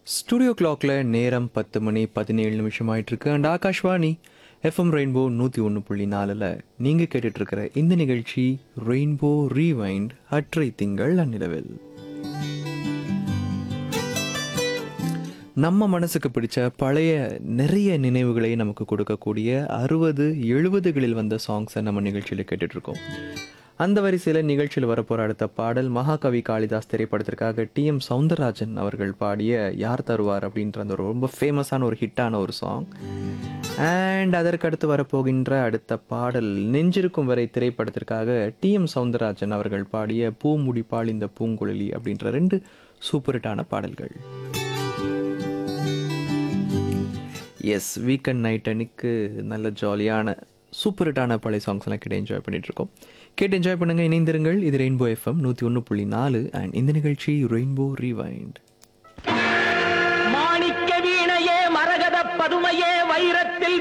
studio கிளாக்ல நேரம் பத்து மணி பதினேழு நிமிஷம் ஆயிட்டு இருக்கு அண்ட் ஆகாஷ்வாணி எஃப்எம் ரெயின்போ நூற்றி ஒன்று புள்ளி நாலில் நீங்கள் கேட்டுட்டு இருக்கிற இந்த நிகழ்ச்சி ரெயின்போ ரீவைண்ட் அற்றை திங்கள் அந்நிலவில் நம்ம மனசுக்கு பிடிச்ச பழைய நிறைய நினைவுகளை நமக்கு கொடுக்கக்கூடிய அறுபது எழுபதுகளில் வந்த சாங்ஸை நம்ம நிகழ்ச்சியில் கேட்டுட்டு இருக்கோம் அந்த வரிசையில் நிகழ்ச்சியில் வரப்போகிற அடுத்த பாடல் மகாகவி காளிதாஸ் திரைப்படத்திற்காக டி எம் சவுந்தரராஜன் அவர்கள் பாடிய யார் தருவார் அப்படின்ற அந்த ஒரு ரொம்ப ஃபேமஸான ஒரு ஹிட்டான ஒரு சாங் அண்ட் அதற்கடுத்து வரப்போகின்ற அடுத்த பாடல் நெஞ்சிருக்கும் வரை திரைப்படத்திற்காக டி எம் சவுந்தரராஜன் அவர்கள் பாடிய பூ முடிப்பாள் இந்த பூங்குழலி அப்படின்ற ரெண்டு சூப்பர் ஹிட்டான பாடல்கள் எஸ் வீக்கெண்ட் நைட் அன்னைக்கு நல்ல ஜாலியான சூப்பர் ஹிட்டான பழைய சாங்ஸ் எல்லாம் கேட்டு என்ஜாய் பண்ணிட்டு இருக்கோம் கேட்டு என்ஜாய் பண்ணுங்க இணைந்திருங்கள் இது ரெயின்போ எஃப்எம் நூற்றி ஒன்று புள்ளி நாலு அண்ட் இந்த நிகழ்ச்சி ரெயின்போ ரீவைண்ட் மாணிக்க வீணையே மரகத பதுமையே வைரத்தில்